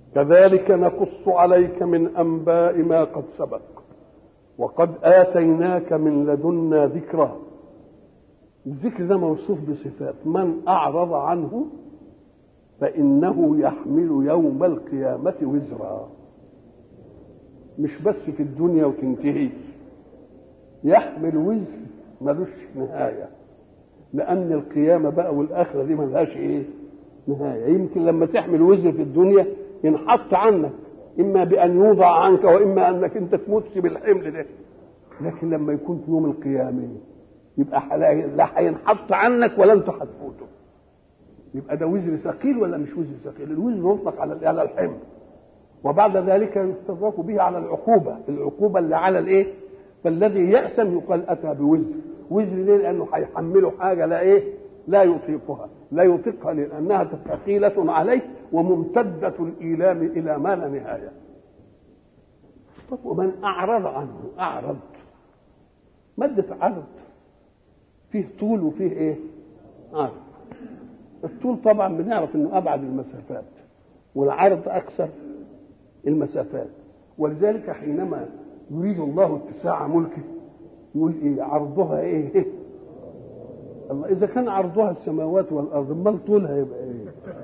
كذلك نقص عليك من انباء ما قد سبق وقد اتيناك من لدنا ذكرا الذكر ده موصوف بصفات من اعرض عنه فانه يحمل يوم القيامه وزرا مش بس في الدنيا وتنتهي يحمل وزر ملوش نهايه لان القيامه بقى والاخره دي ملهاش ايه نهايه يمكن لما تحمل وزر في الدنيا ينحط عنك اما بان يوضع عنك واما انك انت تموت بالحمل ده لكن لما يكون في يوم القيامه يبقى لا هينحط عنك ولا انت هتفوته يبقى ده وزر ثقيل ولا مش وزر ثقيل الوزر يطلق على على الحمل وبعد ذلك يستدرك به على العقوبه العقوبه اللي على الايه فالذي يأسم يقال اتى بوزر وزر ليه لانه هيحمله حاجه لا ايه لا يطيقها لا يطيقها لانها ثقيله عليه وممتده الايلام الى ما لا نهايه طب ومن اعرض عنه اعرض مادة عرض فيه طول وفيه ايه عرض الطول طبعا بنعرف انه ابعد المسافات والعرض اقصر المسافات ولذلك حينما يريد الله اتساع ملكه يقول ايه عرضها ايه الله اذا كان عرضها السماوات والارض امال طولها يبقى ايه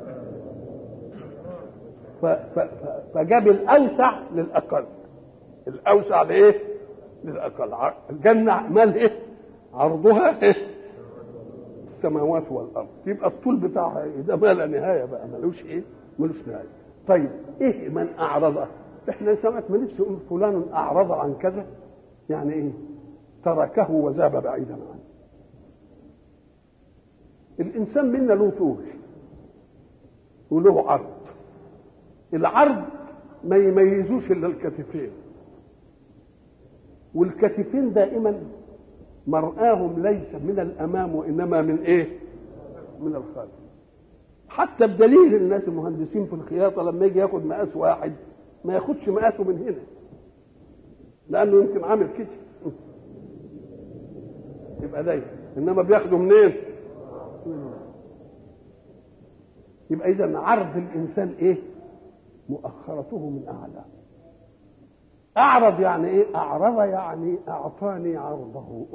ف ف فجاب الاوسع للاقل الاوسع لايه للاقل الجنه مال ايه عرضها ايه السماوات والارض يبقى الطول بتاعها ايه ده ما لا نهايه بقى ملوش ايه ملوش نهايه طيب ايه من اعرض احنا سمعت ما نفسي يقول فلان اعرض عن كذا يعني ايه تركه وذهب بعيدا عنه الانسان منا له طول وله عرض العرض ما يميزوش الا الكتفين والكتفين دائما مرآهم ليس من الامام وانما من ايه من الخلف حتى بدليل الناس المهندسين في الخياطه لما يجي ياخد مقاس واحد ما ياخدش مقاسه من هنا لانه يمكن عامل كده يبقى ده انما بياخده منين يبقى اذا عرض الانسان ايه مؤخرته من اعلى اعرض يعني ايه اعرض يعني اعطاني عرضه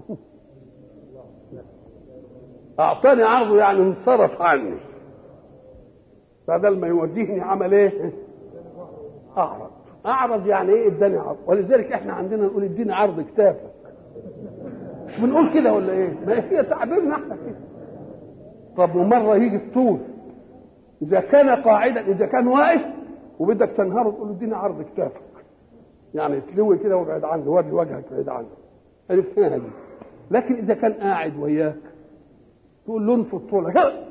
اعطاني عرضه يعني انصرف عني فبدل ما يوديني عمل ايه اعرض اعرض يعني ايه اداني عرض ولذلك احنا عندنا نقول اديني عرض كتافك مش بنقول كده ولا ايه ما هي تعبيرنا احنا كده طب ومره يجي الطول اذا كان قاعدا اذا كان واقف وبدك تنهره تقول له اديني عرض كتافك يعني تلوي كده وابعد عنه وري وجهك بعيد عنه عرفتها دي لكن اذا كان قاعد وياك تقول له انفض طولك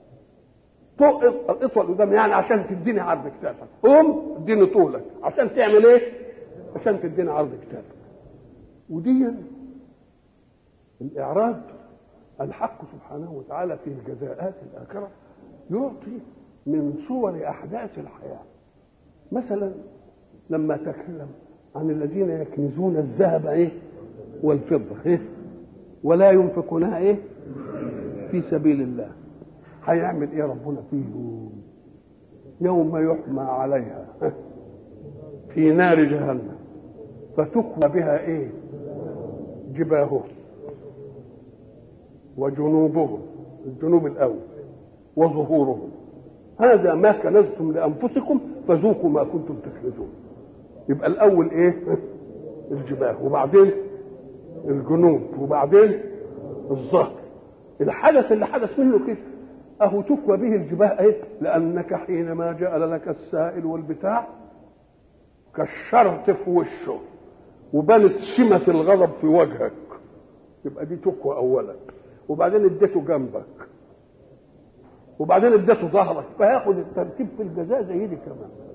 اطول قدام يعني عشان تديني عرض كتافك قوم اديني طولك عشان تعمل ايه عشان تديني عرض كتافك ودي الاعراض الحق سبحانه وتعالى في الجزاءات الاخره يعطي من صور احداث الحياه مثلا لما تكلم عن الذين يكنزون الذهب ايه والفضه ايه ولا ينفقونها ايه في سبيل الله هيعمل ايه ربنا فيهم يوم يحمى عليها في نار جهنم فتكوى بها ايه جباههم وجنوبهم الجنوب الاول وظهورهم هذا ما كنزتم لانفسكم فذوقوا ما كنتم تكنزون يبقى الاول ايه الجباه وبعدين الجنوب وبعدين الظهر الحدث اللي حدث منه كده اهو تكوى به الجباه ايه لانك حينما جعل لك السائل والبتاع كشرت في وشه وبانت سمة الغضب في وجهك يبقى دي تكوى اولا وبعدين اديته جنبك وبعدين اديته ظهرك فياخد الترتيب في الجزاء زي دي كمان